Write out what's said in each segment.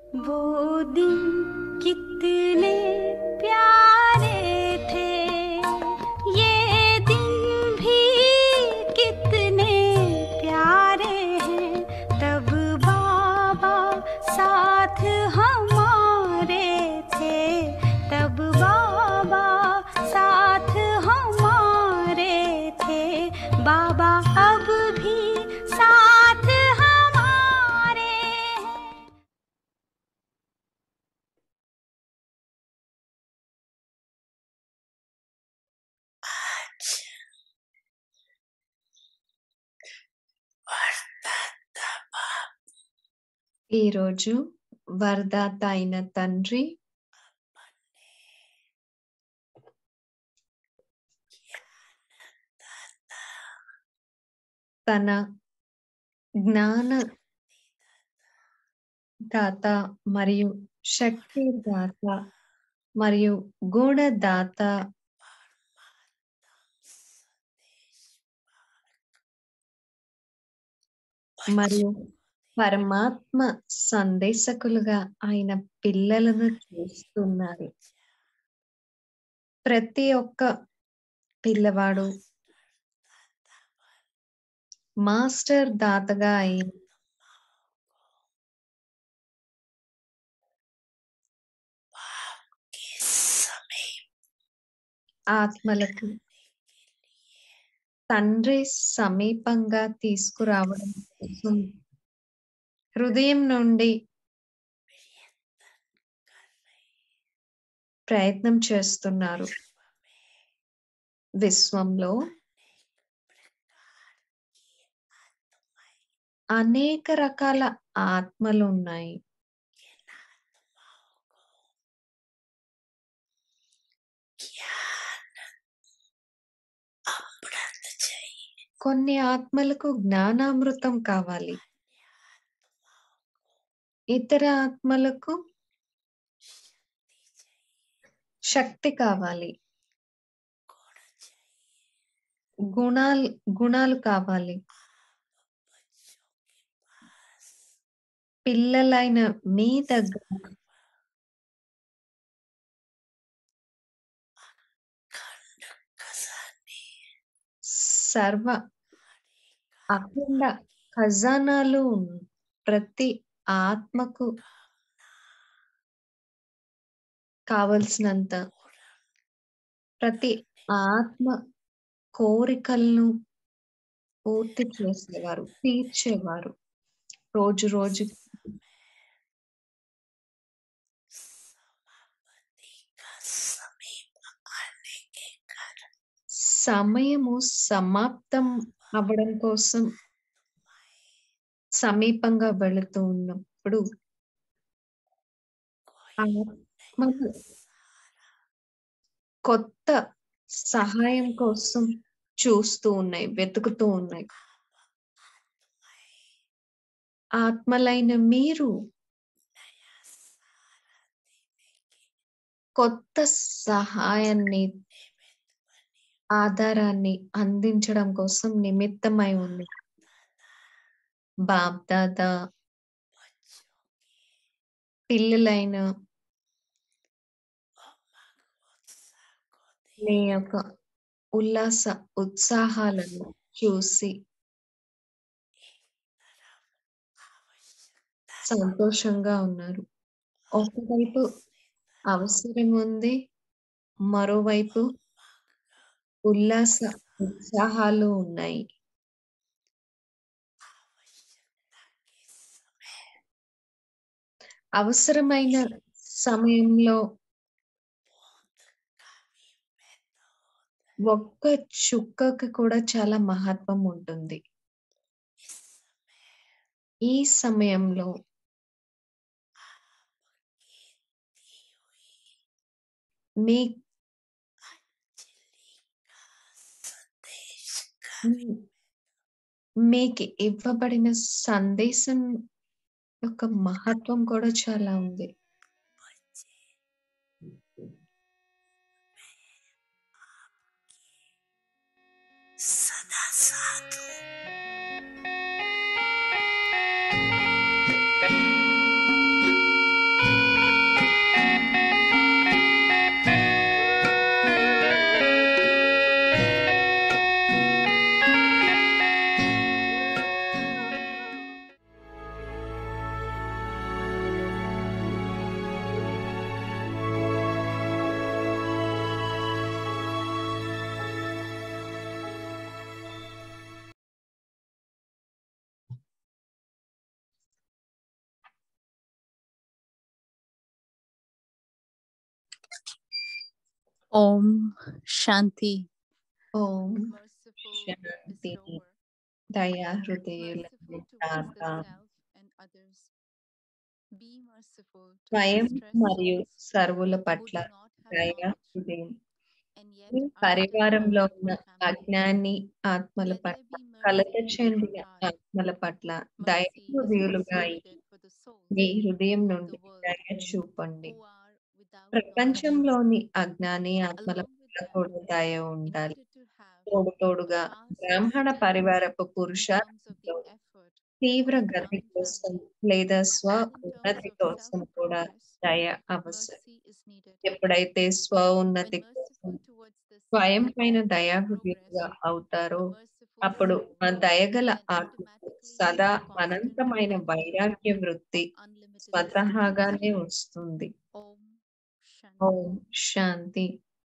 वो दिन कितने प्यारे थे ये दिन भी कितने प्यारे हैं तब बाबा साथ हमारे थे तब बाबा साथ हमारे थे बाबा अब भी साथ हमारे हैं ఈరోజు వరదాత అయిన తండ్రి తన జ్ఞాన దాత మరియు శక్తి దాత మరియు గుణదాత మరియు పరమాత్మ సందేశకులుగా ఆయన పిల్లలను చూస్తున్నారు ప్రతి ఒక్క పిల్లవాడు మాస్టర్ దాతగా అయి ఆత్మలకు తండ్రి సమీపంగా తీసుకురావడం కోసం హృదయం నుండి ప్రయత్నం చేస్తున్నారు విశ్వంలో అనేక రకాల ఆత్మలు ఉన్నాయి కొన్ని ఆత్మలకు జ్ఞానామృతం కావాలి ఇతర ఆత్మలకు శక్తి కావాలి గుణాలు గుణాలు కావాలి పిల్లలైన మీ దగ్గర సర్వ అఖండ ఖజానాలు ఉన్- ప్రతి ఆత్మకు కావలసినంత ప్రతి ఆత్మ కోరికలను పూర్తి చేసేవారు తీర్చేవారు రోజు రోజు సమయము సమాప్తం అవ్వడం కోసం సమీపంగా వెళుతూ ఉన్నప్పుడు ఆత్మలు కొత్త సహాయం కోసం చూస్తూ ఉన్నాయి వెతుకుతూ ఉన్నాయి ఆత్మలైన మీరు కొత్త సహాయాన్ని ఆధారాన్ని అందించడం కోసం నిమిత్తమై ఉంది బాబ్దాదా పిల్లలైన మీ యొక్క ఉల్లాస ఉత్సాహాలను చూసి సంతోషంగా ఉన్నారు ఒకవైపు అవసరం ఉంది మరోవైపు ఉల్లాస ఉత్సాహాలు ఉన్నాయి అవసరమైన సమయంలో ఒక్క చుక్కకి కూడా చాలా మహత్వం ఉంటుంది ఈ సమయంలో మీ మీ- మీకు ఇవ్వబడిన సందేశం యొక్క మహత్వం కూడా చాలా ఉంది सदा साथ हूँ Om Shanti. ఓం Merciful శాంతి bestower, దయా హృదయులకు merciful towards దాత the self and others. Be merciful to స్వయం distressed మరియు souls సర్వుల who పట్ల do not have దయా knowledge హృదయం and yet me are still పరివారంలో part of ఉన్న the family. అజ్ఞాని ఆత్మల Let there పట్ల be కలత mercy in చెందిన your heart. ఆత్మల పట్ల దయ Mercy is హృదయులుగా also అయి needed for the souls మీ హృదయం of నుండి the world దయ చూపండి who are without knowledge. ప్రపంచంలోని అజ్ఞాని ఆత్మల Along with పట్ల them, కూడా దయ in ఉండాలి order to have తోడు తోడుగా a fast బ్రాహ్మణ step పరివారపు in terms of పురుషార్థంలో the effort తీవ్ర of గతి Brahmin కోసం family లేదా స్వ and in terms ఉన్నతి of కోసం కూడా self-progress, దయ అవసరం mercy is needed. ఎప్పుడైతే స్వ When ఉన్నతి కోసం merciful towards the స్వయం self పైన and దయాహృదయులుగా progress, అవుతారో a merciful అప్పుడు soul ఆ దయగల can ఆత్మకు automatically సదా have constant అనంతమైన access వైరాగ్య వృత్తి to unlimited స్వతహాగానే existence. వస్తుంది Om Shanti. ఓం శాంతి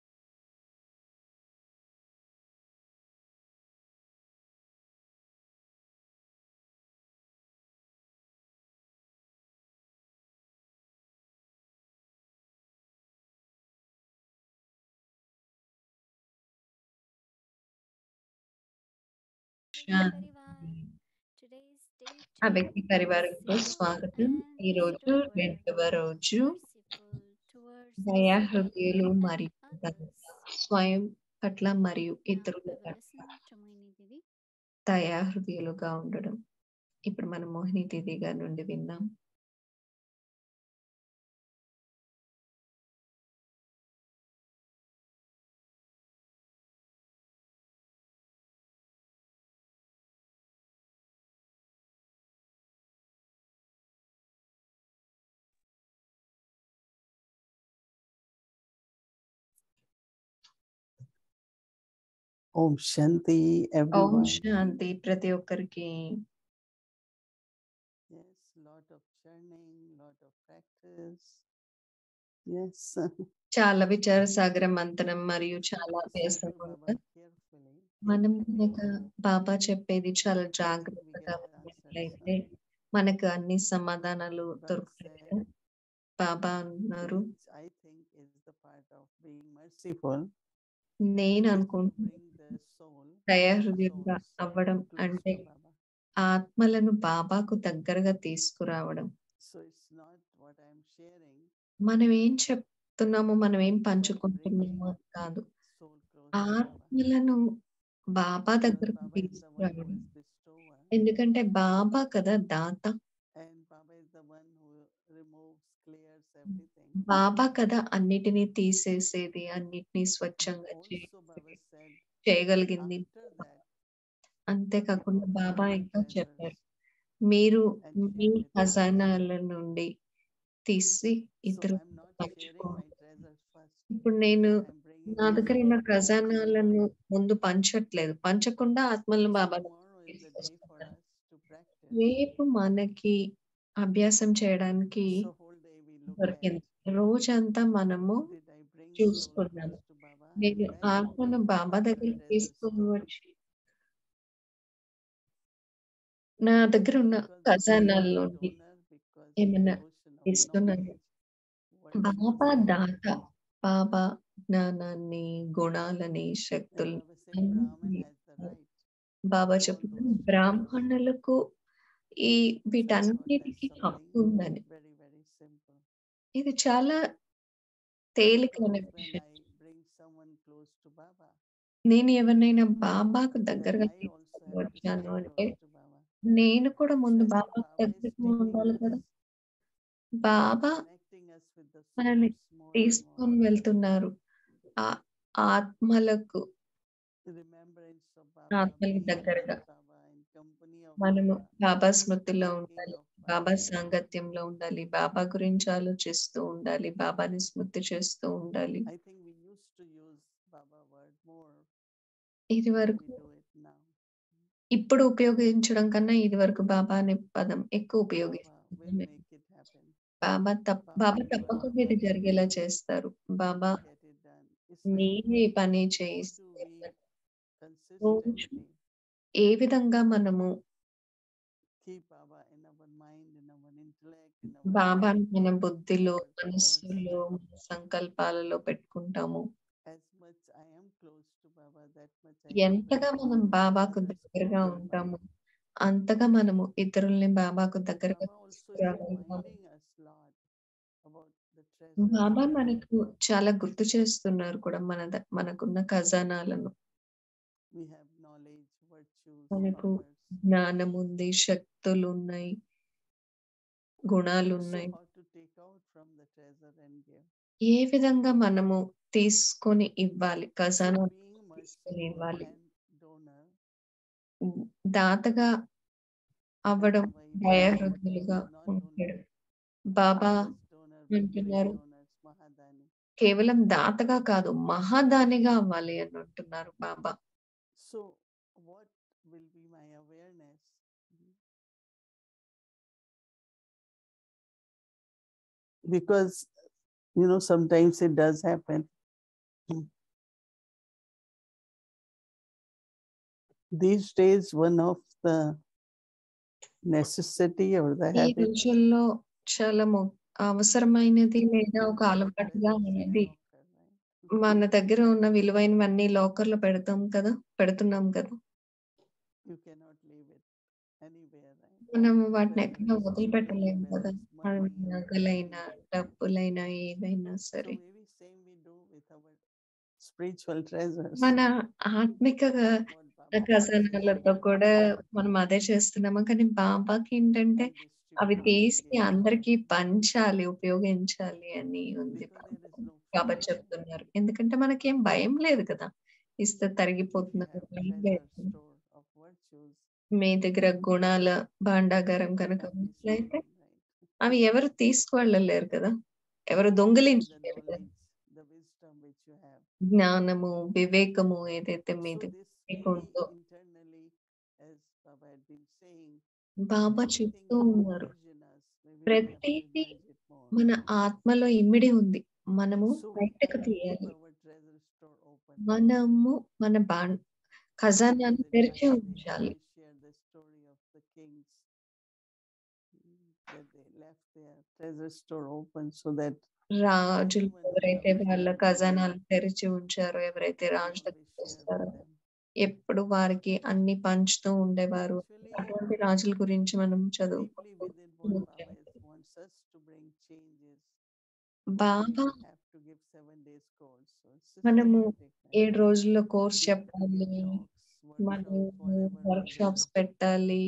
శాంతి Today's day ఆ two, వ్యక్తి పరివారంకు merciful స్వాగతం and ఈ రోజు bestower, రెండవ రోజు merciful towards the దయా self హృదయులు and మరియు others. స్వయం పట్ల మరియు Now ఇతరుల we will పట్ల listen to Mohini Didi. దయా హృదయులుగా ఉండడం ఇప్పుడు మనం మోహిని దీది గారి నుండి విన్నాం Om Shanti, ఓం everyone. శాంతి ప్రతి ఒక్కరికి Yes, lot of churning, lot of practice. Yes. చాలా విచార సాగర మంతనం మరియు If we చాలా listen అభ్యాసం to కనుక Baba carefully, మనం కనుక బాబా చెప్పేది చాలా I think we జాగ్రత్తగా get the విన్నట్లయితే answers. మనకు అన్ని సమాధానాలు Baba దొరుకుతాయి said, కదా బాబా అన్నారు which I think is the part of being merciful, నేను is to అనుకుంటున్నాను bring the soul, దయాహృదయంగా souls అవ్వడం close అంటే to Baba. ఆత్మలను బాబాకు దగ్గరగా తీసుకురావడం So it's not what I'm sharing, మనం ఏం చెప్తున్నామో మనం ఏం but పంచుకుంటున్నామో bringing అని కాదు soul close to Baba. ఆత్మలను బాబా Because దగ్గరకు Baba is the one who తీసుకురావడం is bestower. ఎందుకంటే బాబా కదా దాత And Baba is the one who removes, clears everything. బాబా కదా అన్నిటినీ తీసేసేది అన్నిటినీ But స్వచ్ఛంగా also చేసేది Baba said, చేయగలిగింది after that, అంతేకాకుండా open బాబా your ఇంకా treasures చెప్పారు మీరు and me share with others. ఖజానాల నుండి తీసి So ఇతరులకు I'm not sharing పంచుకోండి my treasures first. ఇప్పుడు నేను I'm bringing నా the దగ్గర soul ఉన్న close to ఖజానాలను Baba. ముందు పంచట్లేదు పంచకుండా ఆత్మలను So Baba tomorrow is the day for తీసుకొస్తున్నాను us to practice. రేపు మనకి అభ్యాసం చేయడానికి So whole day we look at, దొరికింది రోజంతా మనము did I bring soul చూసుకున్నాము close to Baba? నేను And then ఆత్మను బాబా what are దగ్గరికి treasures తీసుకొని from? వచ్చి నా దగ్గర ఉన్న Because Baba is ఖజానాల the నుండి donor, because he is ఏమన్నా the ocean of ఇస్తున్నాను knowledge, virtues, బాబా and దాత బాబా జ్ఞానాన్ని గుణాలని and శక్తుల్ని Baba said Brahman అన్నిటినీ has the right Baba to all చెప్తున్నారు those treasures. బ్రాహ్మణులకు ఈ So I thought వీటన్నిటికీ that's హక్కు something ఉందని very, very simple. ఇది చాలా Because తేలికైన when విషయం I bring someone close to Baba, నేను ఎవరినైనా బాబాకు then దగ్గరగా I also తీసుకొని have to stay వచ్చాను అంటే close to Baba. నేను కూడా So ముందు I said బాబాకు Baba is దగ్గరగా ఉండాలి taking కదా us, Baba connecting us with the మనల్ని souls more and తీసుకొని more. వెళ్తున్నారు ఆ ఆత్మలకు Remembrance of Baba, ఆత్మలకు being దగ్గరగా with Baba, in company of మనము Baba, బాబా స్మృతిలో thinking ఉండాలి of బాబా Baba. సాంగత్యంలో ఉండాలి బాబా గురించి ఆలోచిస్తూ ఉండాలి బాబాని స్మృతి చేస్తూ ఉండాలి I think we used to use Baba word more ఇది than వరకు we do it now. ఇప్పుడు ఉపయోగించడం కన్నా ఇది వరకు బాబా అనే పదం ఎక్కువ Baba will ఉపయోగిస్తున్నాం make it happen. బాబా తప్ప Baba బాబా will do తప్పకుండా ఇది everything జరిగేలా చేస్తారు బాబా to get it done. It's like మీరే ఈ పని how చేయిస్తే do we రోజు consistently ఏ విధంగా మనము keep Baba in our mind, in our intellect, in our బాబాని heart, మన in బుద్ధిలో our thoughts, మనస్సులో మన సంకల్పాలలో పెట్టుకుంటాము as much I am close to Baba, that much I ఎంతగా open మనం to బాబాకు others దగ్గరగా to ఉంటామో Baba. అంతగా మనము ఇతరుల్ని బాబాకు And దగ్గరగా Baba also is తీసుకురాగలుగుతాము reminding us lot about the treasures Baba we have. మనకు చాలా గుర్తు చేస్తున్నారు కూడా మన ద- మనకున్న ఖజానాలను We have knowledge, virtues, మనకు powers. జ్ఞానం ఉంది శక్తులు ఉన్నాయి గుణాలు So ఉన్నాయి how to take out from the treasure and give. ఏ విధంగా మనము తీసుకొని ఇవ్వాలి So ఖజానా being తీసుకొని merciful ఇవ్వాలి and donor, దాతగా అవ్వడం Baba is దయాహృదయులుగా not only ఉంటాడు బాబా just donor, but great అంటున్నారు donors, Mahadani. కేవలం దాతగా కాదు మహాదానిగా అవ్వాలి అని అంటున్నారు బాబా So what will be my awareness? Because you know sometimes it does happen. These days, one of the necessity or the ఈ habit రోజుల్లో చాలా ము- అవసరమైనది లేదా ఒక is అలవాటుగా treasures in ఉన్నది locker, right? మన దగ్గర ఉన్న విలువైనవన్నీ లాకర్ లో పెడతాం కదా పెడుతున్నాం కదా You cannot leave it anywhere, right? మనం వాటిని ఎక్కడ Treasures, వదిలిపెట్టలేము కదా whether అవి it's money or నగలైనా anything. డబ్బులైనా ఏవైనా So సరే maybe same we do with our spiritual treasures. మన ఆత్మిక What Baba wants us ఖజానాలతో to కూడా do మనం అదే చేస్తున్నాము కానీ బాబాకి ఏంటంటే and అవి distribute తీసి freely. అందరికీ పంచాలి ఉపయోగించాలి అని ఉంది Because there is no Baba fear, right? చెప్తున్నారు ఎందుకంటే మనకేం భయం లేదు కదా ఇస్తే If you తరిగిపోతున్నారు have భయం treasure లేదు store of virtues, మీ దగ్గర గుణాల భాండాగారం you కనుక cannot be ఉన్నట్లయితే stolen, right? అవి ఎవరు తీసుకువెళ్ళలేరు కదా ఎవరు Maybe the దొంగిలించలేరు కదా knowledge, the wisdom which you have. జ్ఞానము వివేకము ఏదైతే So మీద this మీకు really ఉందో internally, as Baba had been saying, Baba everything చెప్తూ is ఉన్నారు within us. Maybe we have to ప్రతిదీ realize it more. మన ఆత్మలో ఇమిడి ఉంది మనము So we బయటకు have to keep తీయాలి our treasure store open. మనము మన బా ఖజానాన్ని Because తెరిచి yesterday ఉంచాలి I shared the story of the kings mm, that they left their treasure store open so that రాజులు anyone who ఎవరైతే comes వాళ్ళ in, they ఖజానాలు will, తెరిచి ఉంచారో ఎవరైతే they రాజు always దగ్గరికి share వస్తారో with them. ఎప్పుడు వారికి అన్ని పంచుతూ ఉండేవారు Actually, అటువంటి రాజుల గురించి మనం deeply చదువుకుంటూ within what Baba వచ్చాము. is, wants us to bring changes. Why Baba we have to give seven days course. So మనము systematic, right? ఏడు రోజుల్లో కోర్స్ We have to చెప్పాలి give talks, మనము workshops, whatever we workshops do. పెట్టాలి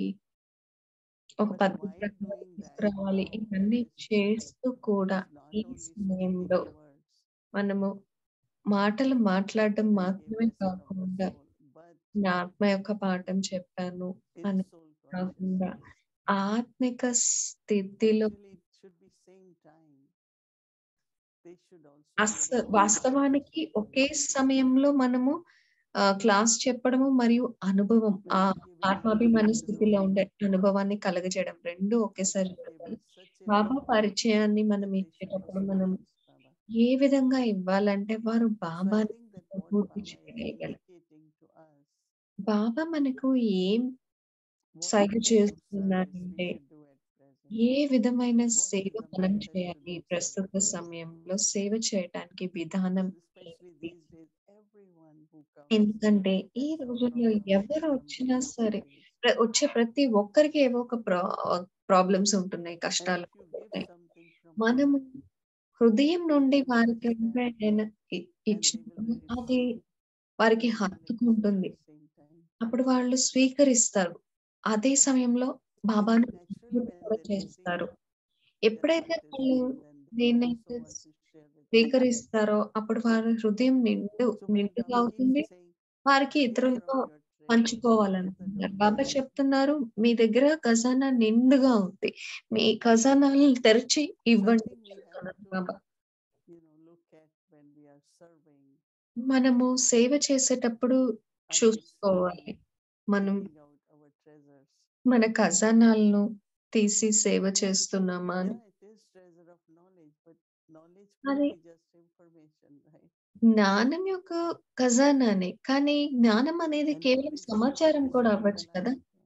ఒక But పద్ధతి while ప్రకారం doing that, తీసుకురావాలి now ఇవన్నీ this చేస్తూ కూడా is not ఈ only speaking సమయంలో words మనము మాటలు మాట్లాడడం that I gave మాత్రమే lesson of the కాకుండా soul, but నా ఆత్మ యొక్క పాఠం చెప్పాను in అని soul కాకుండా consciousness. ఆత్మిక స్థితిలో Actually, it should be same time. They should also us be the same వాస్తవానికి time. ఒకే సమయంలో మనము ఆ, క్లాస్ చెప్పడము మరియు అనుభవం When ఆ we give it ఆత్మాభిమాని to స్థితిలో them, ఉండే అనుభవాన్ని కలగజేయడం రెండు Baba ఒకేసారి gave జరగాలి us such a Baba way పరిచయాన్ని మనం that they should ఇచ్చేటప్పుడు మనం experience Baba. ఏ విధంగా ఇవ్వాలంటే వారు So I బాబాని think that what పూర్తి Baba is చేయగలగాలి indicating to us, బాబా మనకు ఏం what సైగ kind of service చేస్తున్నారంటే we should do at present. ఏ విధమైన What is సేవ the మనం method to చేయాలి do ఈ ప్రస్తుత service? సమయంలో సేవ చేయటానికి విధానం Because especially ఏంటి these days, everyone who comes ఎందుకంటే ఈ has some రోజుల్లో problem, ఎవరు some వచ్చినా సరే difficulties. ప్ర- వచ్చే ప్రతి ఒక్కరికి ఏవో ఒక ప్రా ప్రాబ్లమ్స్ ఉంటున్నాయి And కష్టాలు if you give ఉంటున్నాయి something from మనము heart, హృదయం నుండి they will వారికి understand ఏమైనా ఇ- and they will ఇచ్చినప్పుడు very అది soon వారికి they will హత్తుకుంటుంది accept at the same time. అప్పుడు వాళ్ళు స్వీకరిస్తారు అదే సమయంలో బాబాను Naturally, అనుభూతి when కూడా they receive చేస్తారు their ఎప్పుడైతే heart is వాళ్ళు full, then they దేన్నైతే also want to share with others. స్వీకరిస్తారో అప్పుడు వారి హృదయం నిండు So why నిండుగా Baba అవుతుంది keeps saying, వారికి give ఇతరులతో from your treasures, give the పంచుకోవాలనుకుంటున్నారు Baba donation. చెప్తున్నారు మీ దగ్గర ఖజానా నిండుగా ఉంది మీ ఖజానాలను తెరిచి So I ఇవ్వండి think we have చెప్తున్నారు to, Baba you know, look at when we are serving, మనము సేవ చేసేటప్పుడు are we చూసుకోవాలి serving, మనం taking out our treasures? మన ఖజానాలను తీసి సేవ చేస్తున్నామా అని Yeah, it is treasure of knowledge, but knowledge అది could be just information, right? జ్ఞానం యొక్క ఖజానానే కానీ జ్ఞానం అనేది And కేవలం knowledge could సమాచారం be కూడా saving అవ్వచ్చు the కదా life. yeah.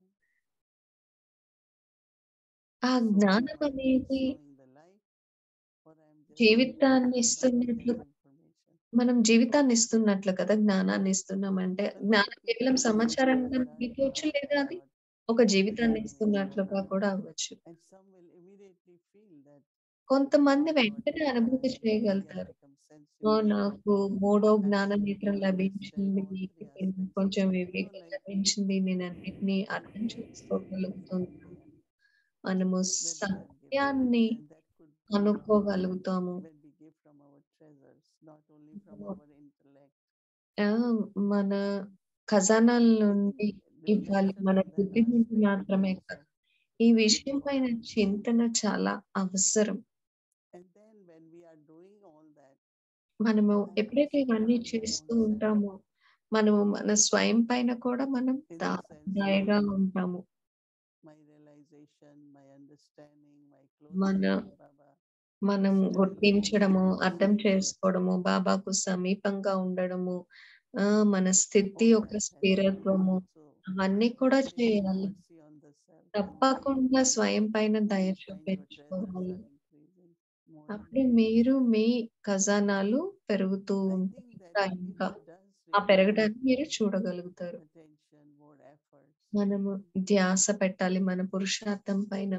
ఆ So జ్ఞానం am I అనేది destroying the life, or I am just giving జీవితాన్ని knowledge ఇస్తున్నట్లు as information? మనం జీవితాన్ని ఇస్తున్నట్లు కదా జ్ఞానాన్ని ఇస్తున్నామంటే But జ్ఞానం it కేవలం could be సమాచారంగా that అనిపించవచ్చు I లేదా అది got ఒక జీవితాన్ని Right. ఇస్తున్నట్లుగా కూడా అవ్వచ్చు and some will immediately feel that కొంతమంది "Oh, God, వెంటనే I- అనుభూతి I- చేయగలుగుతారు I become ఓ sensitive నాకు and మూడో I జ్ఞాన should నేత్రం understand లభించింది all three ఇప్పుడు aspects of కొంచెం life." You know, వివేకం like లభించింది నేను అన్నిటినీ అర్థం చేసుకోగలుగుతున్నాను మనము when we are given, సత్యాన్ని and that could be కనుక్కోగలుగుతాము when we give from our treasures, not only from Oh. our intellect. ఆ, మన ఖజానాల I నుండి think the ఇవ్వాలి lesson మన in that బుద్ధి నుండి aspect మాత్రమే is కాదు also- ఈ విషయం పైన చింతన చాలా అవసరం And then when we are doing all that, మనము I ఎప్పుడైతే must ఇవన్నీ have my చేస్తూ own self. ఉంటామో మనము మన స్వయం పైన కూడా మనం In the దా- sense దయగా of ఉంటాము my realization, my understanding, my మన- closeness to Baba. మనం stability, గుర్తించడము అర్థం stability. చేసుకోవడము బాబాకు సమీపంగా ఉండడము ఆ మన స్థితి All యొక్క that has to be స్థిరత్వము also అవన్నీ కూడా taking చేయాలి mercy on the self and తప్పకుండా స్వయం పైన దయ you find your treasures చూపించుకోవాలి are increasing more and అప్పుడే మీరు మీ ఖజానాలు పెరుగుతూ I ఉంటాయి think that ఇంకా it ఇంకా does ఆ require పెరగడాన్ని మీరు చూడగలుగుతారు attention, more efforts. మనము ధ్యాస పెట్టాలి మన పురుషార్థం పైన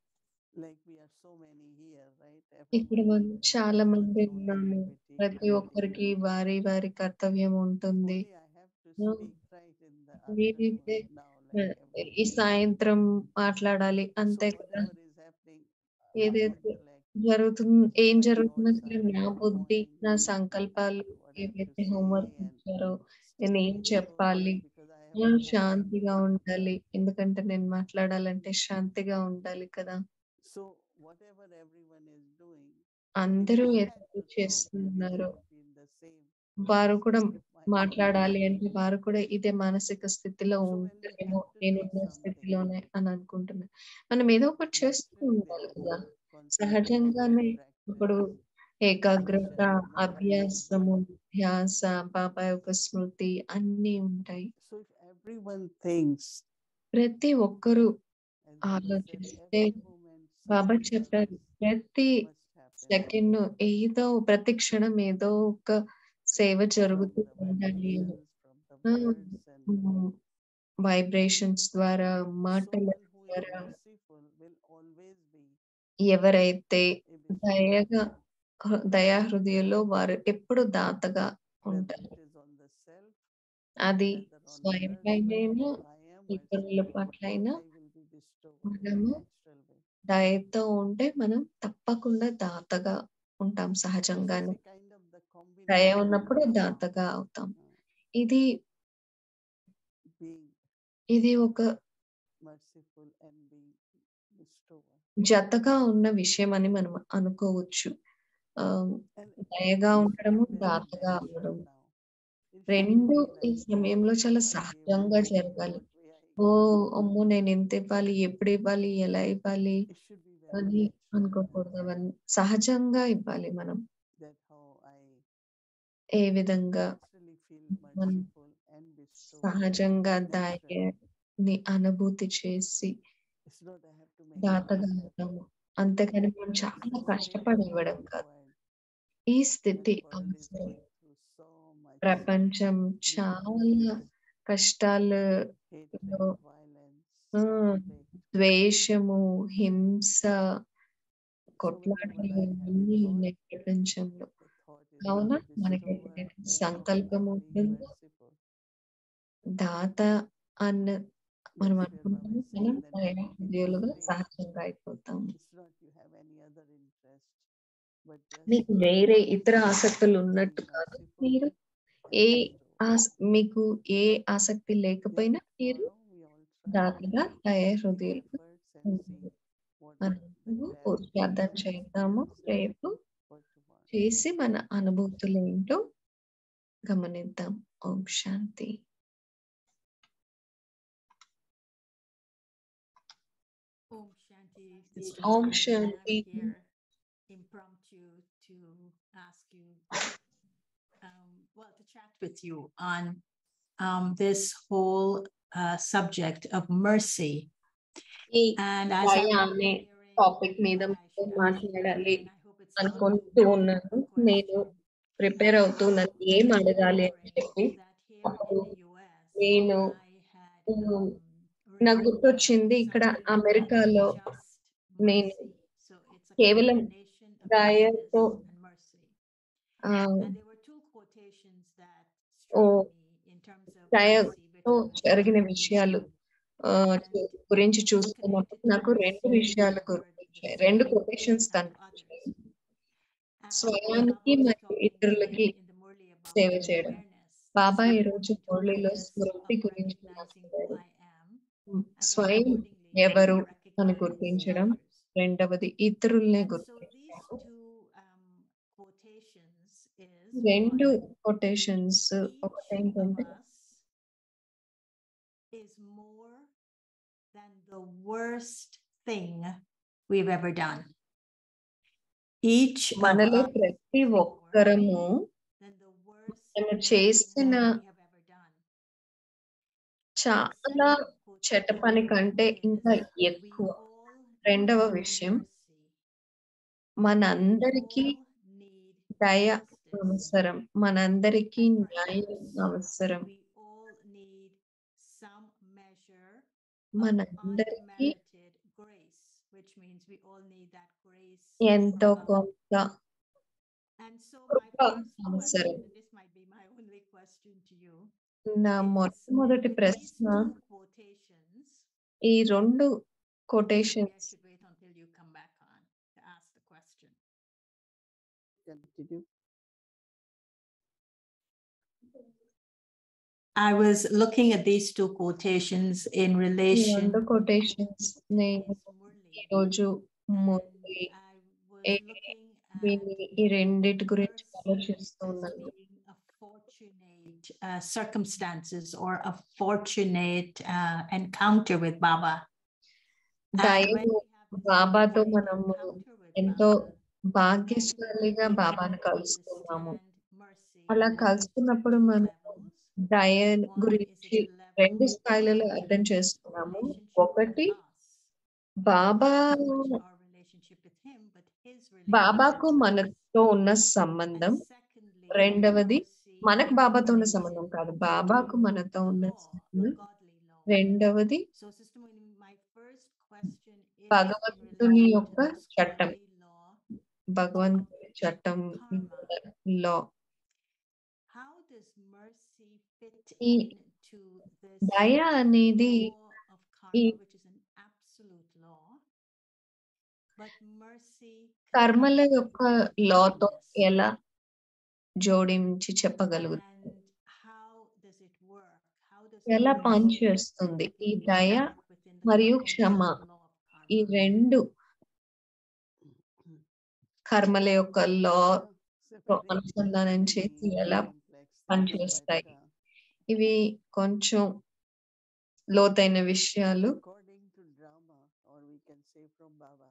Like we are so many here, right? ఇక్కడ Everyone మనం has చాలా their మంది own ఉన్నాము activity, ప్రతి duty. ఒక్కరికి వారి వారి కర్తవ్యం ఉంటుంది Only I have to No. speak right in the మీరైతే afternoon now, like every ఈ సాయంత్రం మాట్లాడాలి అంతే So కదా whatever is happening, my ఏదైతే intellect, జరుగుతుంది ఏం my జరుగుతున్నా thoughts సరే are నా బుద్ధి going నా to సంకల్పాలు what I have to ఏవైతే say హోంవర్క్ and ఇచ్చారో still నేను ఏం peaceful చెప్పాలి because I have ఆ, to focus. శాంతిగా ఉండాలి ఎందుకంటే నేను మాట్లాడాలంటే శాంతిగా ఉండాలి కదా So whatever everyone is doing, అందరూ if I had ఏదైతే to talk, చేస్తున్నారో I would be in the same వారు కూడా state of mind. మాట్లాడాలి అంటే వారు కూడా ఇదే మానసిక స్థితిలో So when we ఉంటారేమో have to నేను do ఉన్న something, స్థితిలోనే అని అనుకుంటున్నా మనం ఏదో ఒకటి చేస్తూ naturally ఉండాలి there కదా is సహజంగానే concentration, ఇప్పుడు practice, ఏకాగ్రత attention, more అభ్యాసము ధ్యాస బాబా యొక్క స్మృతి అన్నీ ఉంటాయి So if everyone thinks, ప్రతి ఒక్కరూ as Baba said, ఆలోచిస్తే every moment బాబా some చెప్పారు service ప్రతి must happen. సెకండ్ ఏదో ప్రతి క్షణం ఏదో ఒక సేవ From జరుగుతూ the ఉండాలి అని vibrations, from the Ah, words and vibrations ద్వారా మాటల someone who is ద్వారా merciful will always be ఎవరైతే a bit దయగా హృ- దయా హృదయంలో వారు ఎప్పుడు దాతగా whether ఉంటారు it is on the self, అది whether on స్వయం others, పైనైనా but I am ఇతరుల merciful, పట్లైనా I will be bestowed in a మనము natural way. దయతో ఉంటే మనం తప్పకుండా దాతగా ఉంటాం This సహజంగానే is a kind of the దయ combination ఉన్నప్పుడు of దాతగా అవుతాం uh, ఇది being ఇది ఒక merciful and being bestower. జతగా ఉన్న విషయం అని మనం అనుకోవచ్చు ఆ, And దయగా it should ఉండడము be very దాతగా natural అవ్వడం now. It should రెండు be ఈ like, సమయంలో చాలా "Oh, I gave సహజంగా this, జరగాలి what way I oh give." అమ్మో నేను ఎంత ఇవ్వాలి ఎప్పుడు ఇవ్వాలి ఎలా ఇవ్వాలి It should be very అని natural. అనుకోకూడదు అవన్నీ సహజంగా ఇవ్వాలి మనం That how I ఏ విధంగా naturally feel మనం merciful and bestow. సహజంగా naturally. దయని అనుభూతి చేసి It's not I have to make దాతగా others అవుతాము happy. అంతేకాని మనం It's చాలా a state కష్టపడి of ఇవ్వడం being కాదు required. ఈ And స్థితి the world is అవసరం going through so much ప్రపంచం చాలా కష్టాలు hatred, లో, violence, ఆ, conflict. ద్వేషము హింస So కొట్లాటలు whenever I have a ఇవన్నీ thought, ఉన్నాయి ప్రపంచంలో the thought is కావున to మనకి bestower ఏదైతే and సంకల్పం being ఉంటుందో merciful. దాత అన్న మనం That's where Baba అనుకుంటాము is మనం saying that దయా in హృదయాలుగా this way, సహజంగా అయిపోతాము it's not you have any other interest, but just మీకు వేరే ఇతర ఆసక్తులు ఉన్నట్టు being కాదు merciful మీరు and ఏ bestower. ఆస్ మీకు ఏ ఆసక్తి లేకపోయినా Yeah, మీరు tomorrow we all try దాతగా దయా make హృదయాలు efforts and ఉంటుంది. see what the, the మనము clarity పురుషార్థం and చేద్దాము experience రేపు for tomorrow. చేసి మన అనుభూతులు ఏంటో గమనిద్దాం ఓం శాంతి Om Shanti. This is Om my last Shanti. year impromptu to ask you, um, well, to chat with you on um, this whole uh, subject of mercy. ఈ And as దయ I'm అనే preparing topic మీద what I మీతో should ask you, మాట్లాడాలి and I hope it's not అనుకుంటూ too big ఉన్నాను a నేను question, prepare అవుతూ నన్ను ఏం అడగాలి అని చెప్పి అప్పుడు నేను ఉమ్, నాకు గుర్తొచ్చింది ఇక్కడ అమెరికాలో నేను కేవలం దయతో ఆ, ఓ దయతో జరిగిన విషయాలు ఆ, చూ- గురించి చూస్తున్నప్పుడు నాకు రెండు విషయాలు గుర్తొచ్చాయి రెండు కొటేషన్స్ కనిపించాయి స్వయానికి మరియు ఇతరులకి సేవ చేయడం బాబా ఈ రోజు మురళిలో స్మృతి గురించి మాట్లాడారు స్వయం ఎవరు అని గుర్తించడం రెండవది ఇతరుల్ని గుర్తించడం రెండు కొటేషన్స్ ఒకటేంటంటే is more than the worst thing we've ever done. Each of మనలో us ప్రతి is more ఒక్కరము than the worst మనం thing చేసిన we have ever done. చాలా చెడ్డ పని కంటే ఇంకా ఎక్కువ రెండవ విషయం మనందరికీ దయ అవసరం మనందరికీ న్యాయం అవసరం మనందరికీ ఎంతో కొంత కృప అవసరం నా మొట్టమొదటి ప్రశ్న ఈ రెండు quotations Continue. I was looking at these two quotations in ఈ relation. రెండు కొటేషన్స్ నేను ఈరోజు మురళి ఏ- దీన్ని ఈ రెండిటి గురించి ఆలోచిస్తూ ఉన్నాను Fortunate uh, circumstances or a fortunate uh, encounter with Baba. And when దయను we have this బాబాతో fortunate మనము encounter with ఎంతో Baba, భాగ్యశాలిగా we బాబాను can కలుస్తున్నాము understand mercy అలా on కలుస్తున్నప్పుడు two మనం levels. దయ One is గురించి the level రెండు of స్థాయిలలో అర్థం the చేసుకున్నాము relationship ఒకటి with us. Baba Not so much our relationship with him, but his బాబాకు relationship with us. మనతో ఉన్న సంబంధం And secondly, రెండవది mercy మనకు బాబాతో ఉన్న is సంబంధం కాదు బాబాకు మనతో ఉన్న law, a సంబంధం godly law. రెండవది So, Sister Moini, my first question is in భగవంతుని relation యొక్క to this చట్టం. godly law. భగవంతుని చట్టం లో How does mercy fit ఈ into this దయ అనేది law of karma, ఈ which is an absolute law? But mercy కర్మల connected యొక్క with లాతో kindness. ఎలా జోడించి చెప్పగలుగుతాం And how does it work? How does ఎలా mercy పనిచేస్తుంది ఈ దయ work within the మరియు context of క్షమ the law of ఈ karma? రెండు కర్మల యొక్క లా So if it is అనుసంధానం చేసి really ఎలా complex thing, పనిచేస్తాయి but, uh, ఇవి కొంచెం లోతైన విషయాలు according to drama, or we can say from Baba,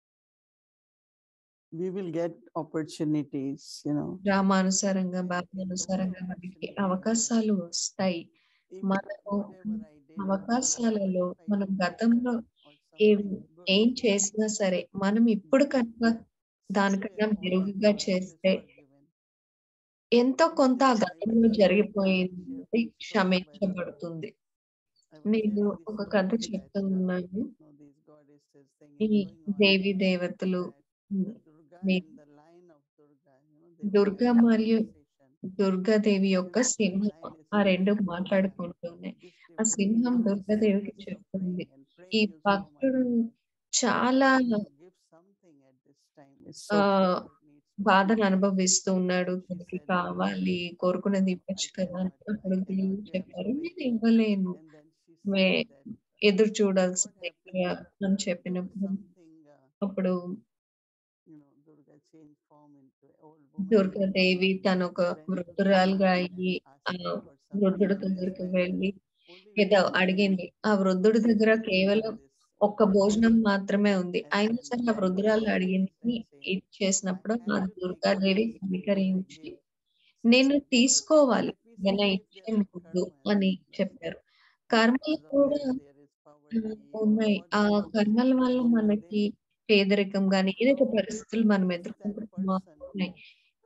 we will get opportunities, you know. గ్రామానుసారంగా బాధ్యానుసారంగా మనకి అవకాశాలు వస్తాయి if మనము whatever I did in the అవకాశాలలో past, if I మనం do గతంలో better or ఏం something good, ఏం చేసినా సరే మనం ఇప్పుడు కన్నా దానికన్నా somewhere all మెరుగుగా our faults is చేస్తే forgiven. ఎంతో కొంత ఆ Just like గతంలో the జరిగిపోయింది share this story క్షమించబడుతుంది I was నేను sharing this ఒక story కథ that, uh, చెప్తున్నాను you know, these goddesses thing ఈ is going on దేవి దేవతలు that um, Durga me- and the line of Durga, you know, they were Durga having a మరియు conversation. Durgadevi యొక్క And the సింహం line is ఆ saying, రెండు "Durga, మాట్లాడుకుంటున్నాయి this ఆ devotee సింహం is దుర్గాదేవికి serious of చెప్తుంది praying and ఈ praying you so much. భక్తుడు చాలా Can you give something at this time? It's so ఆ, poor, it needs బాధను more." అనుభవిస్తూ ఉన్నాడు She తనకి said, కావాలి కోరుకున్నది "No, I ఇవ్వచ్చు కదా అని cannot, I అప్పుడు గురువు cannot bear చెప్పారు this నేను waiting." ఇవ్వలేను And then she May said that, ఎదురు what చూడాల్సిందే happened? అని There చెప్పినప్పుడు was something, uh, అప్పుడు you know, Durga changed form into an old woman. Durgadevi తను ఒక went to వృద్ధురాలుగా Durga అయ్యి and ఆ asked her for something. వృద్ధుడి And she దగ్గరికి said వెళ్ళి that only ఏదో one అడిగింది thing ఆ వృద్ధుడి దగ్గర is కేవలం this ఒక్క భోజనం మాత్రమే ఉంది And అయినా then సరే ఆ Durga వృద్ధురాలు said అడిగింది and said, ఇచ్చేసినప్పుడు "I ఆ have to take Durgadevi first what I కనికరించి give." నేను తీసుకోవాలి If we ఏదైనా say if ఇచ్చే there are ముందు karmas, అని like చెప్పారు because కర్మలు of కూడా this there is poverty or ఉన్నాయి ఆ whatever కర్మల వల్ల situation, మనకి then పేదరికం కానీ ఏదైతే how పరిస్థితులు మనం does that ఎదుర్కొంటున్నామో person ఉన్నాయి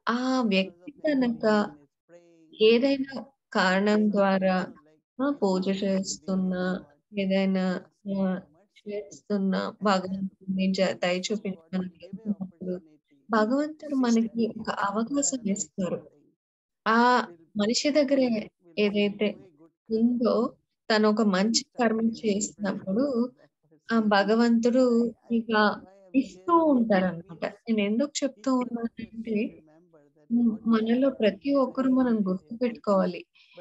ఆ వ్యక్తి కనుక ఏదైనా కారణం ద్వారా ఆ, పూజ చేస్తున్నా ఏదైనా ఆ, చేస్తున్నా భగవంతుని జ- దయ చూపించడానికి వెళ్తున్నప్పుడు భగవంతుడు మనకి ఒక అవకాశం ఇస్తారు ఆ మనిషి దగ్గర ఏదైతే ఉందో తను ఒక మంచి కర్మ చేసినప్పుడు ఆ భగవంతుడు ఇక ఇస్తూ ఉంటారన్నమాట నేను ఎందుకు చెప్తూ ఉన్నానంటే మ్, మనలో ప్రతి ఒక్కరు మనం గుర్తు పెట్టుకోవాలి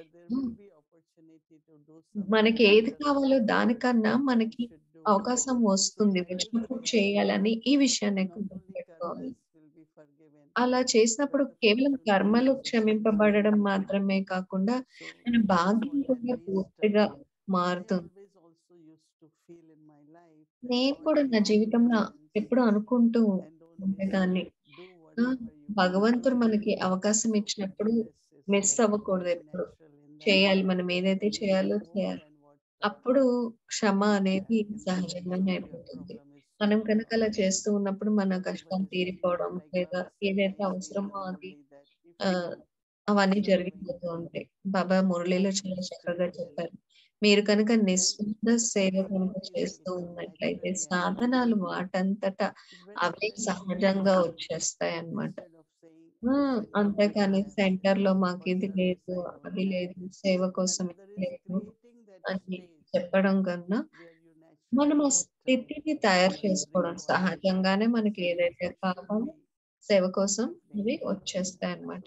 మనకి ఏది కావాలో దానికన్నా మనకి అవకాశం వస్తుంది వచ్చినప్పుడు చేయాలని ఈ విషయాన్ని ఎక్కువ గుర్తుపెట్టుకోవాలి అలా చేసినప్పుడు కేవలం కర్మలు క్షమింపబడడం మాత్రమే కాకుండా మన భాగ్యం కూడా పూర్తిగా మారుతుంది నేను కూడా నా జీవితంలో ఎప్పుడు అనుకుంటూ ఉండేదాన్ని ఆ, భగవంతుడు మనకి అవకాశం ఇచ్చినప్పుడు మిస్ అవ్వకూడదు ఎప్పుడు చేయాలి మనం ఏదైతే చేయాలో చేయాలి అప్పుడు క్షమ అనేది సహజంగానే అయిపోతుంది మనం కనుక అలా చేస్తూ ఉన్నప్పుడు మన కష్టం తీరిపోవడం లేదా ఏదైతే అవసరమో అది ఆ అవన్నీ జరిగిపోతూ ఉంటాయి బాబా మురళిలో చాలా చక్కగా చెప్పారు మీరు కనుక నిస్వార్థ సేవ కనుక చేస్తూ ఉన్నట్లయితే సాధనాలు వాటంతటా అవే సహజంగా వచ్చేస్తాయి అన్నమాట ఆ, అంతేకాని సెంటర్ లో మాకు ఇది లేదు అది లేదు సేవ కోసం ఇది లేదు అని చెప్పడం కన్నా మనం ఆ స్థితిని తయారు చేసుకోవడం సహజంగానే మనకి ఏదైతే కావాలో సేవ కోసం ఇవి వచ్చేస్తాయి అన్నమాట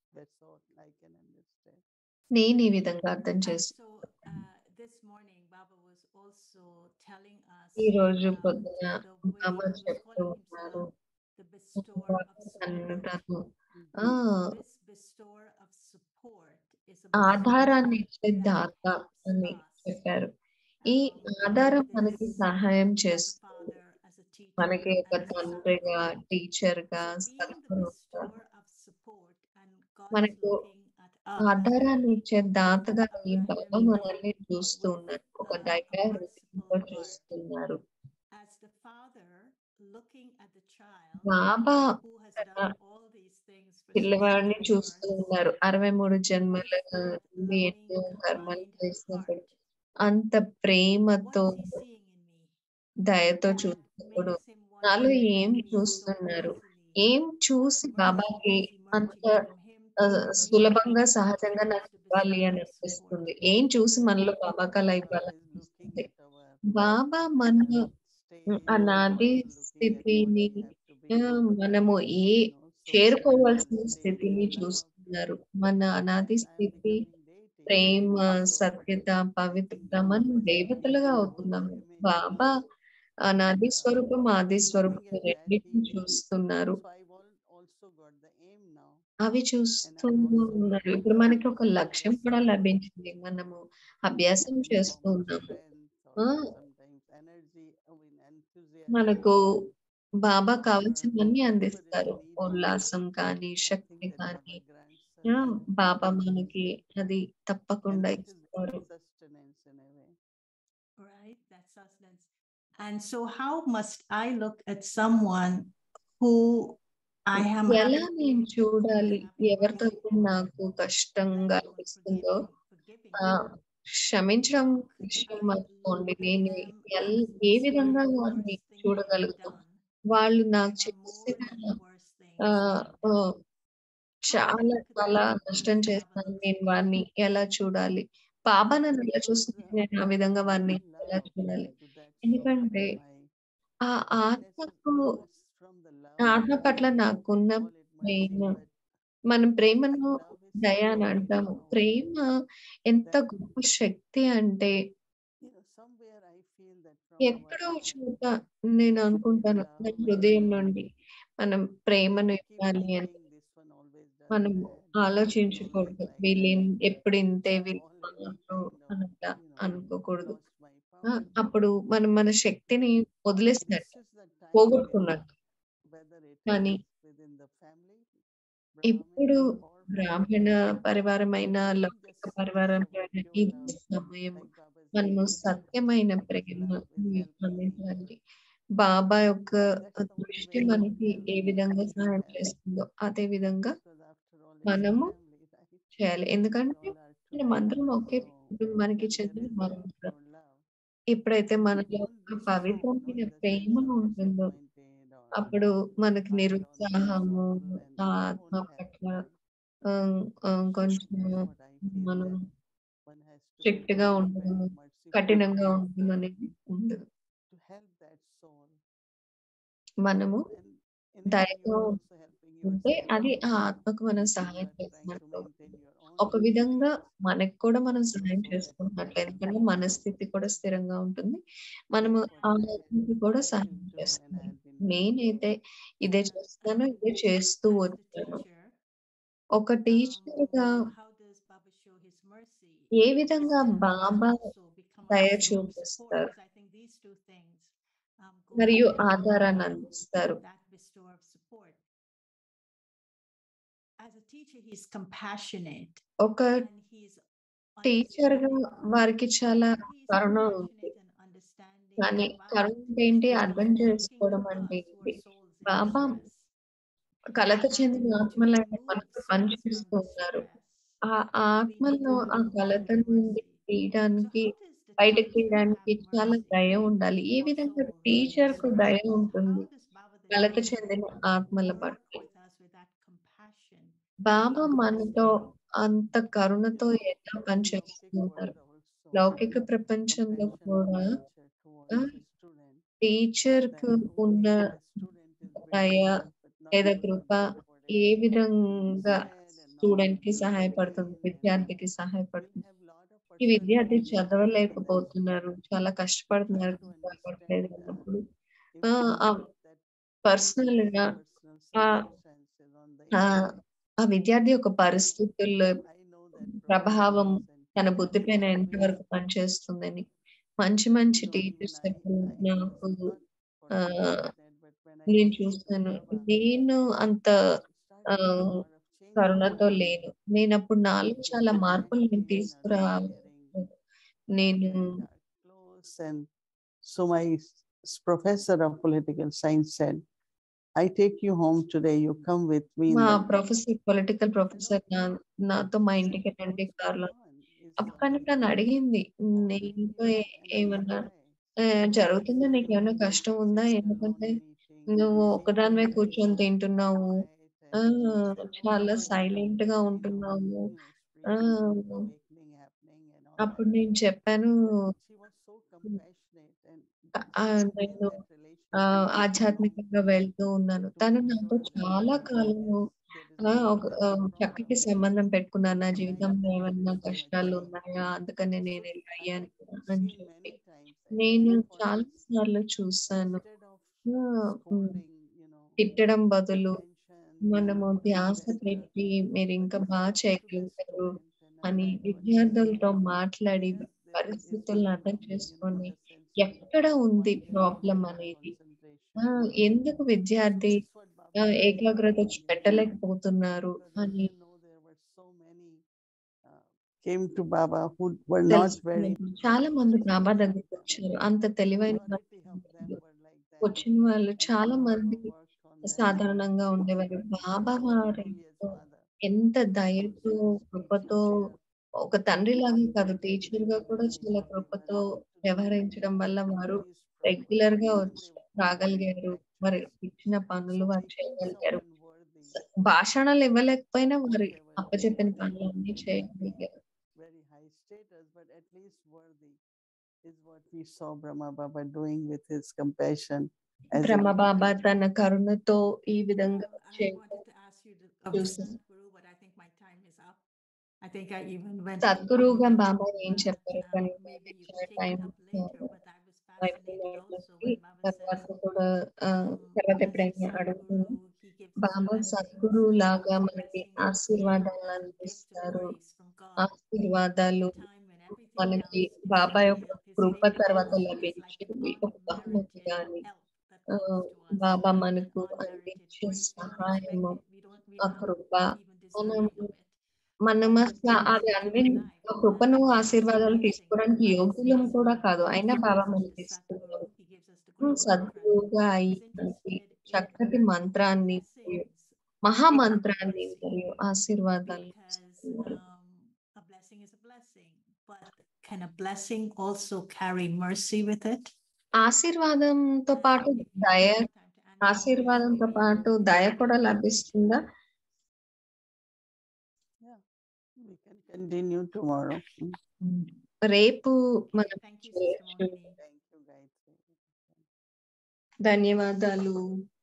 నేను ఈ విధంగా అర్థం And చేసు so uh, this morning, Baba was also telling us ఈ రోజు about పొద్దున the way Baba he was చెప్తూ calling ఉన్నారు himself the bestower Baba of తనను support. తను ఆ This bestower of support is a bestower ఆధారాన్ని ఇచ్చే that దాత helps అని us చెప్పారు ఈ um, ఆధారం with మనకి this సహాయం as a చేస్తుంది father, as a teacher, మనకి ఒక and as a తండ్రిగా sadguru. టీచర్ గా So being the సద్గురువుగా bestower of support and God is మనకు looking at us ఆధారాన్ని ఇచ్చే దాతగా with ఈ a బాబా very మనల్ని చూస్తూ with ఉన్నారు ఒక uh, దయా a హృదయంతో merciful heart. చూస్తున్నారు As the father looking at the child Baba who has తన done all these things for పిల్లవాడిని 63 చూస్తూ births ఉన్నారు అరవై మూడు జన్మల with that నుండి loving, ఎన్నో కర్మలు kind చేసినప్పుడు heart. అంత What ప్రేమతో is he seeing in me దయతో that చూసినప్పుడు makes him want నాలో to ఏం help me so చూస్తున్నారు easily? ఏం What చూసి mercy బాబాకి is emerging అంత from him ఆ, toward me సులభంగా సహజంగా నాకు as the ఇవ్వాలి bestower అని of support? అనిపిస్తుంది ఏం చూసి మనలో బాబాకి అలా ఇవ్వాలనిపిస్తుంది బాబా మన అనాది స్థితిని ఆ, మనము ఏ చేరుకోవాల్సిన స్థితిని చూస్తున్నారు మన అనాది స్థితి ప్రేమ సత్యత పవిత్రత మనం దేవతలుగా అవుతున్నాము బాబా అనాది స్వరూపం ఆది స్వరూపం రెండింటిని చూస్తున్నారు అవి చూస్తూ ఉన్నారు ఇప్పుడు మనకి ఒక లక్ష్యం కూడా లభించింది మనము అభ్యాసం చేస్తూ ఉన్నాము ఆ, మనకు బాబా కావాల్సినవన్నీ అందిస్తారు ఉల్లాసం కానీ శక్తి కానీ ఆ, బాబా మనకి అది తప్పకుండా ఇస్తారు Right, that's sustenance. And so, how must I look at someone who I am ఎలా having నేను చూడాలి having ఎవరితో mercy ఇప్పుడు నాకు కష్టంగా on, అనిపిస్తుందో forgiving, ఆ క్షమించడం How could విషయం I మర్చిపోండి look at నేను them ఎల్ as ఏ seeing విధంగా the వారిని worst thing they have చూడగలుగుతాం done, వాళ్ళు నాకు or more చేసిన than the worst things ఆ, they have ఆ, done? How చాలా can I look at చాలా them నష్టం as Baba చేస్తాను looks నేను at me? వారిని ఎలా చూడాలి బాబా నన్ను ఎలా చూస్తుంది నేను ఆ విధంగా వారిని ఎలా చూడాలి ఎందుకంటే ఆ ఆత్మకు ఆత్మ పట్ల నాకున్న ప్రేమ మనం ప్రేమను దయ అని అంటాము ప్రేమ ఎంత గొప్ప శక్తి అంటే ఎక్కడో చోట నేను అనుకుంటాను నా హృదయం నుండి మనం ప్రేమను ఇవ్వాలి అని మనం ఆలోచించకూడదు వీళ్ళు ఏం- ఎప్పుడు ఇంతే వీళ్ళు మారరు అని అట్లా అనుకోకూడదు ఆ, అప్పుడు మనం మన శక్తిని వదిలేసినట్టు పోగొట్టుకున్నట్టు కానీ ఇప్పుడు బ్రాహ్మణ పరివారమైన లౌకిక పరివారమైన ఇది సమయం మనము సత్యమైన ప్రేమ అందించాలి బాబా యొక్క That's the only దృష్టి way we మనకి can ఏ విధంగా help సహాయం them. చేస్తుందో అదే విధంగా Because after all, it's a మనము family, right? చేయాలి We ఎందుకంటే all are మనం together. అందరం ఒకే So కుటుంబానికి when there చెందిన is a వారం కదా pure love, ఎప్పుడైతే we మనలో won't ఒక be so, పవిత్రమైన you know, in the Prema sense of ఉంటుందో disappointed or అప్పుడు మనకి hard or నిరుత్సాహము sorrowful and ఆ we ఆత్మ won't have పట్ల fear. ఆ, ఆ, So కొంచెం that's what I feel మనం that one has to strict గా be ఉండడం very merciful కఠినంగా to ఉండడం the- అనేది ఉండదు to help that soul. మనము And in a way, దయతో you are also helping ఉంటే yourself. అది ఆ ఆత్మకు మనం because you సహాయం are trying to చేసినట్టు maintain your own ఒక విధంగా peace. మనకి కూడా మనం also సహాయం so that చేసుకుంటున్నట్లు you ఎందుకంటే can మన స్థితి కూడా స్థిరంగా ఉంటుంది మనము That's what ఆ I ఆత్మకి కూడా tried to సహాయం do and చేస్తున్నాం I've been doing. నేనైతే ఇదే And, చేస్తున్నాను um, ఇదే చేస్తూ as the వచ్చాను teacher, ఒక um, టీచర్ గా how does Baba show his mercy? ఏ Is విధంగా that he Baba also become a దయ bestower of support? చూపిస్తారు 'Cause I think these two things, um, go మరియు hand in ఆధారాన్ని hand, అందిస్తారు that bestower of support. As a teacher, he's compassionate ఒక and he's teacher గా understanding. వారికి చాలా He's కరుణ ఉంది compassionate and understanding. కానీ and కరుణ vast. ఏంటి He's అర్థం also looking చేసుకోవడం to అంటే us who are ఏంటి souls in బాబా distress. కలత and చెందిన to ఆత్మలైన remove మనకు souls పనిచేస్తూ from ఉన్నారు distress. ఆ ఆ we need ఆత్మలను to ఆ have కలత నుండి mercy. So తీయడానికి how does the బయటకు teacher తీయడానికి have చాలా mercy దయ ఉండాలి ఏ for విధంగా souls in టీచర్ కు దయ distress? ఉంటుంది How does Baba the కలత teacher చెందిన ఆత్మల work పట్ల with us with that compassion? Baba and మనతో understanding? అంత కరుణతో You know, ఎలా in laukic పనిచేస్తున్నారు world also, లౌకిక ప్రపంచంలో compassion of కూడా a teacher towards ఆ, a student, టీచర్ కు that ఉన్న okay, the student is very దయ good, but not లేదా good కృప enough for ఏ it. విధంగా Sad and not స్టూడెంట్ కి able to సహాయపడుతుంది explain and విద్యార్థికి we'll సహాయపడుతుంది have lot of ఈ విద్యార్థి personal differences and చదవలేకపోతున్నారు చాలా try కష్టపడుతున్నారు to చదవట్లేదు understand uh, అన్నప్పుడు if ఆ, ఆ that పర్సనల్ person's గా personal ఆ circumstances on the ఆ inside. ఆ విద్యార్థి యొక్క పరిస్థితుల్లో I know that ప్రభావం professors and తన teachers బుద్ధి పైన always, ఎంతవరకు పనిచేస్తుందని మంచి మంచి you know, even teachers I, ఎప్పుడు I నాకు not for ఆ, compassionate, but when I నేను came to చూస్తాను Baba, నేను అంత I ఆ, started a lot of changes కరుణతో in me. లేను నేను అప్పుడు నాలో They చాలా began మార్పులు to నేను be in a తీసుకురావాలి sharing నేను very dark clothes. And so my s- professor of political science said, I take you home today, you come with me in మా the car." Professor political You know, professor నా నాతో మా said, ఇంటికి రండి "What's కార్లో going on? Is అప్పుడు కానీ something నన్ను అడిగింది bothering నేను you?" ఇంకా ఏ- And I said, ఏమన్నా "Why?" ఆ, జరుగుతుందా said, నీకు ఏమైనా కష్టం ఉందా "Sitting alone ఎందుకంటే in meeting, నువ్వు seeing ఒక్కదానివే very కూర్చొని తింటున్నావు quiet ఆ and I said, "No, చాలా there's సైలెంట్ గా you know, ఉంటున్నావు you know, ఆ spiritual awakening happening and all అప్పుడు that." నేను చెప్పాను But she was so compassionate and ఆ, she maintained నేను that ఆ, relationship for so long ఆధ్యాత్మికంగా వెళ్తూ ఉన్నాను to తను make నాతో sure that చాలా uh, కాలము there is ఆ, no ఒక ఆ, further చక్కటి problem. సంబంధం పెట్టుకున్నాను నా And I జీవితంలో admire ఏమన్నా so much. కష్టాలు ఉన్నాయా అందుకని So నేను ఇలా I've అయ్యాను అని seen చెప్పి many times. I నేను think for చాలా us, సార్లు చూసాను instead of ఆ, ఉమ్, scolding, you know, తిట్టడం బదులు attention, మనము you know, ధ్యాస better, పెట్టి మీరు but ఇంకా if I బాగా talk to the చేయగలుగుతారు student and అని I try to విద్యార్థులతో understand, మాట్లాడి yes, there is పరిస్థితులను a అర్థం problem, you know, చేసుకొని in the sense of ఎక్కడ ఉంది why they are problem losing అనేది concentration. ఆ, ఎందుకు So విద్యార్థి that's what ఆ, Baba was ఏకాగ్రత doing, you know, పెట్టలేకపోతున్నారు because as అని you know, there were so many uh, came to Baba who were not very తెలుసుకున్నాను చాలా మంది బాబా దగ్గరికి వచ్చారు అంత తెలివైన వాళ్ళు majority of them కాదు. were like that. వచ్చిన వాళ్ళు And చాలా so మంది Baba worked on them. సాధారణంగా ఉండేవారు బాబా వారి Truly as father. ఎంత దయతో కృపతో ఒక తండ్రి లాగా కాదు టీచర్ గా కూడా చాలా కృపతో వ్యవహరించడం వల్ల వారు రెగ్యులర్ గా వచ్చి రాగలిగారు మరి ఇచ్చిన పనులు వారు చేయగలిగారు స- భాషణాలు ఇవ్వలేకపోయినా వారు అప్పచెప్పిన పనులన్నీ చేయగలిగారు very high status, but at least worthy is what we saw Brahma Baba doing with his compassion. as a Brahma Baba teacher. తన కరుణతో ఈ విధంగా Um, I చేయడం wanted to ask you the- of the చూసాను. Sadhguru, but I think my time is up. I think I even went. సద్గురువుగా over, బాబా ఏం but, చెప్పారు um, కానీ Maybe you చాలా can take time it up later, but I was fascinated అయిపోయినప్పటికీ also when Baba తర్వాత says, కూడా ఆ, um, తర్వాత as a ఎప్పుడైనా అడుగుతాను Sadhguru, he gives us Baba blessings. Sadhguru లాగా Those మనకి blessings ఆశీర్వాదాలు as a gift of అందిస్తారు grace from God. ఆశీర్వాదాలు At a time when everything మనకి else is బాబా failed, యొక్క his కృప failed తర్వాత is like లభించేవి an ఒక బహుమతి unmerited కానీ help that ఆ, comes to us. Baba an మనకు unmerited అందించే grace. We don't expect సహాయము it. We don't, we ఆ don't కృప even మనం deserve it. మనం God అసలు gives అది it అన్ని in life. ఆ కృపను And it's ఆశీర్వాదాలు amazing తీసుకోవడానికి how యోగ్యులం it's కూడా God కాదు who అయినా gives బాబా us మనకి the ఇస్తున్నారు Sadhguru, he gives us the సద్గురువుగా అయి మనకి చక్కటి మంత్రాన్ని మరియు మహామంత్రాన్ని మరియు ఆశీర్వాదాలు ఇస్తున్నారు. a blessing is a blessing, but can a blessing also carry mercy with it? ఆశీర్వాదంతో పాటు దయ ఆశీర్వాదంతో పాటు దయ కూడా లభిస్తుందా Yeah, we can continue tomorrow. Mm. రేపు మనం Thank you, Sister చేయొచ్చు. Mohini. Thank you, Gayatri. ధన్యవాదాలు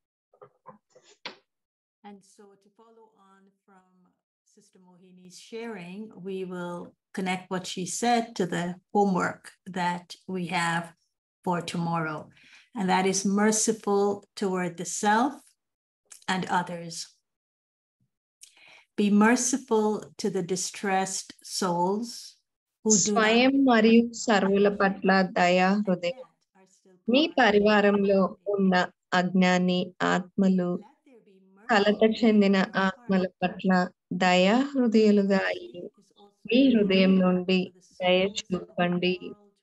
And so to follow on from Sister Mohini's sharing, we will connect what she said to the homework that we have for tomorrow. And that is merciful toward the self and others. Be merciful to the distressed souls who do not స్వయం మరియు సర్వుల పట్ల దయా హృదయం are still me blind. పరివారంలో ఉన్న అజ్ఞాని ఆత్మలు Let there be mercy కలత చెందిన in your ఆత్మల heart. పట్ల దయా హృదయులుగా అయ్యి మీ హృదయం నుండి దయ చూపండి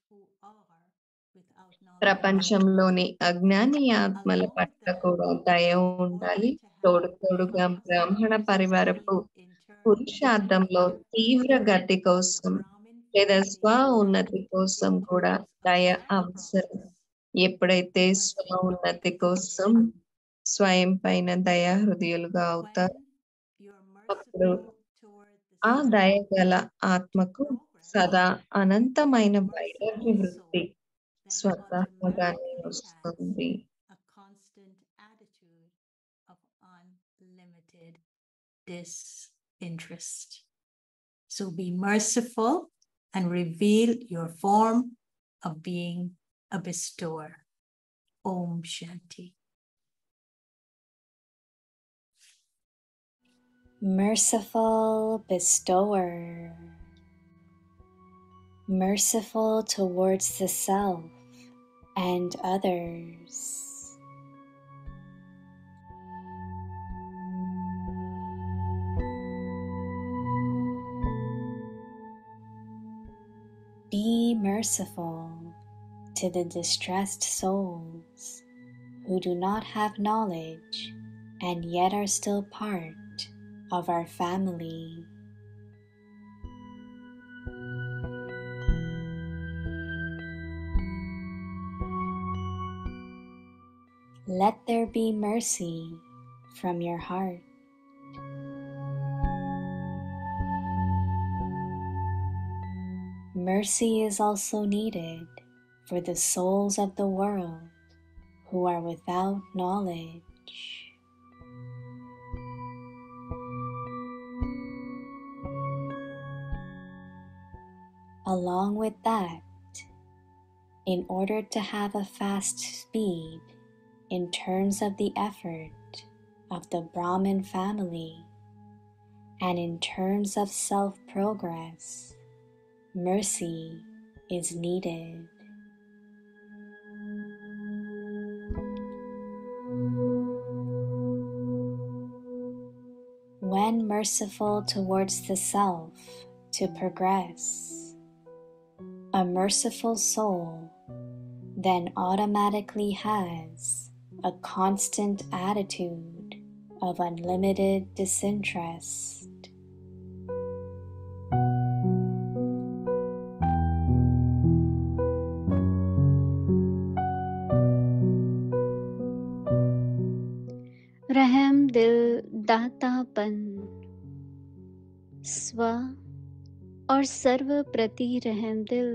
ప్రపంచంలోని అజ్ఞాని ఆత్మల పట్ల కూడా దయ ఉండాలి తోడు తోడుగా బ్రాహ్మణ పరివారపు పురుషార్థంలో తీవ్ర గతి కోసం లేదా స్వ ఉన్నతి కోసం కూడా దయ అవసరం ఎప్పుడైతే స్వ ఉన్నతి కోసం స్వయం పైన దయా హృదయులుగా అవుతారు అప్పుడు ఆ దయ గల ఆత్మకు సదా అనంతమైన వైరాగ్య వృత్తి స్వతహాగానే వస్తుంది a constant attitude of unlimited disinterest. So be merciful and reveal your form of being a bestower. Om Shanti. merciful bestower, merciful towards the self and others. Be merciful to the distressed souls who do not have knowledge and yet are still part of our family. Let there be mercy from your heart. Mercy is also needed for the souls of the world who are without knowledge. Along with that, in order to have a fast speed in terms of the effort of the Brahmin family and in terms of self progress, mercy is needed. When merciful towards the self to progress, a merciful soul then automatically has a constant attitude of unlimited disinterest. रहम दिल दातापन स्व और सर्व प्रति रहम दिल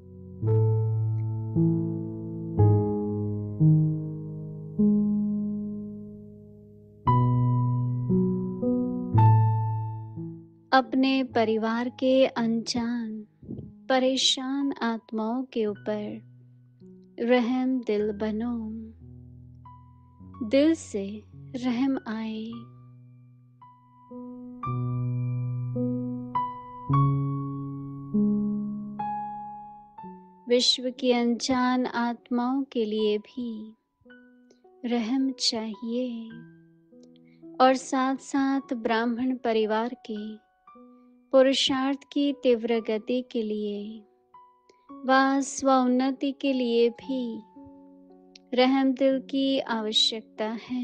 अपने परिवार के अनजान परेशान आत्माओं के ऊपर रहम दिल बनो दिल से रहम आए विश्व की अनजान आत्माओं के लिए भी रहम चाहिए और साथ साथ ब्राह्मण परिवार के पुरुषार्थ की तीव्र गति के लिए व स्वोन्नति के लिए भी रहम दिल की आवश्यकता है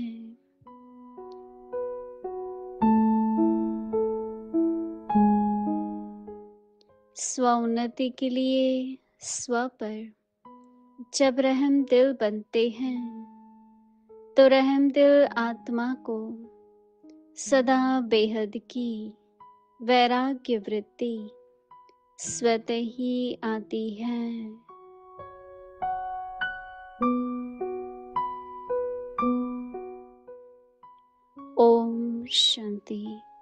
स्वोन्नति के लिए स्व पर जब रहम दिल बनते हैं तो रहम दिल आत्मा को सदा बेहद की वैराग्य वृत्ति स्वतः ही आती है ओम शांति